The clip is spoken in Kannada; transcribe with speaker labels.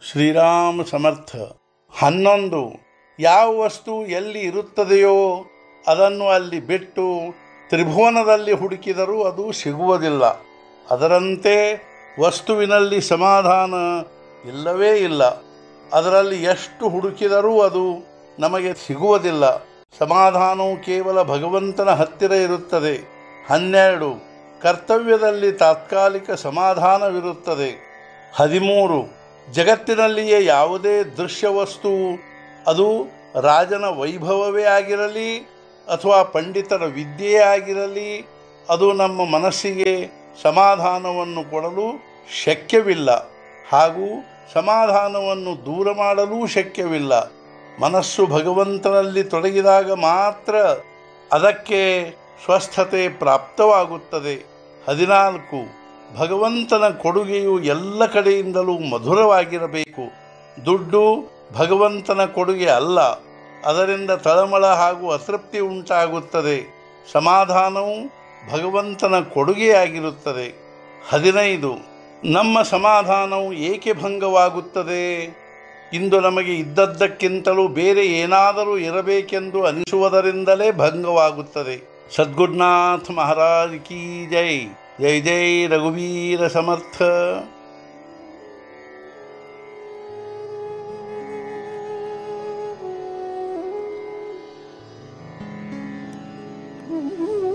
Speaker 1: ಶ್ರೀರಾಮ ಸಮರ್ಥ ಹನ್ನೊಂದು ಯಾವ ವಸ್ತು ಎಲ್ಲಿ ಇರುತ್ತದೆಯೋ ಅದನ್ನು ಅಲ್ಲಿ ಬಿಟ್ಟು ತ್ರಿಭುವನದಲ್ಲಿ ಹುಡುಕಿದರೂ ಅದು ಸಿಗುವುದಿಲ್ಲ ಅದರಂತೆ ವಸ್ತುವಿನಲ್ಲಿ ಸಮಾಧಾನ ಇಲ್ಲವೇ ಇಲ್ಲ ಅದರಲ್ಲಿ ಎಷ್ಟು ಹುಡುಕಿದರೂ ಅದು ನಮಗೆ ಸಿಗುವುದಿಲ್ಲ ಸಮಾಧಾನವು ಕೇವಲ ಭಗವಂತನ ಹತ್ತಿರ ಇರುತ್ತದೆ ಹನ್ನೆರಡು ಕರ್ತವ್ಯದಲ್ಲಿ ತಾತ್ಕಾಲಿಕ ಸಮಾಧಾನವಿರುತ್ತದೆ ಹದಿಮೂರು ಜಗತ್ತಿನಲ್ಲಿಯೇ ಯಾವುದೇ ದೃಶ್ಯ ವಸ್ತುವು ಅದು ರಾಜನ ವೈಭವವೇ ಆಗಿರಲಿ ಅಥವಾ ಪಂಡಿತರ ವಿದ್ಯೆಯೇ ಆಗಿರಲಿ ಅದು ನಮ್ಮ ಮನಸ್ಸಿಗೆ ಸಮಾಧಾನವನ್ನು ಕೊಡಲು ಶಕ್ಯವಿಲ್ಲ ಹಾಗೂ ಸಮಾಧಾನವನ್ನು ದೂರ ಮಾಡಲೂ ಶಕ್ಯವಿಲ್ಲ ಮನಸ್ಸು ಭಗವಂತನಲ್ಲಿ ತೊಡಗಿದಾಗ ಮಾತ್ರ ಅದಕ್ಕೆ ಸ್ವಸ್ಥತೆ ಪ್ರಾಪ್ತವಾಗುತ್ತದೆ ಹದಿನಾಲ್ಕು ಭಗವಂತನ ಕೊಡುಗೆಯು ಎಲ್ಲ ಕಡೆಯಿಂದಲೂ ಮಧುರವಾಗಿರಬೇಕು ದುಡ್ಡು ಭಗವಂತನ ಕೊಡುಗೆ ಅಲ್ಲ ಅದರಿಂದ ತಳಮಳ ಹಾಗೂ ಅತೃಪ್ತಿ ಉಂಟಾಗುತ್ತದೆ ಸಮಾಧಾನವು ಭಗವಂತನ ಕೊಡುಗೆಯಾಗಿರುತ್ತದೆ ಹದಿನೈದು ನಮ್ಮ ಸಮಾಧಾನವು ಏಕೆ ಭಂಗವಾಗುತ್ತದೆ ಇಂದು ನಮಗೆ ಇದ್ದದ್ದಕ್ಕಿಂತಲೂ ಬೇರೆ ಏನಾದರೂ ಇರಬೇಕೆಂದು ಅನಿಸುವುದರಿಂದಲೇ ಭಂಗವಾಗುತ್ತದೆ ಸದ್ಗುರುನಾಥ ಮಹಾರಾಜ್ ಕಿ ಜೈ ಜೈ ಜೈ ರಘುವೀರ ಸಮರ್ಥ
Speaker 2: Mm-hmm.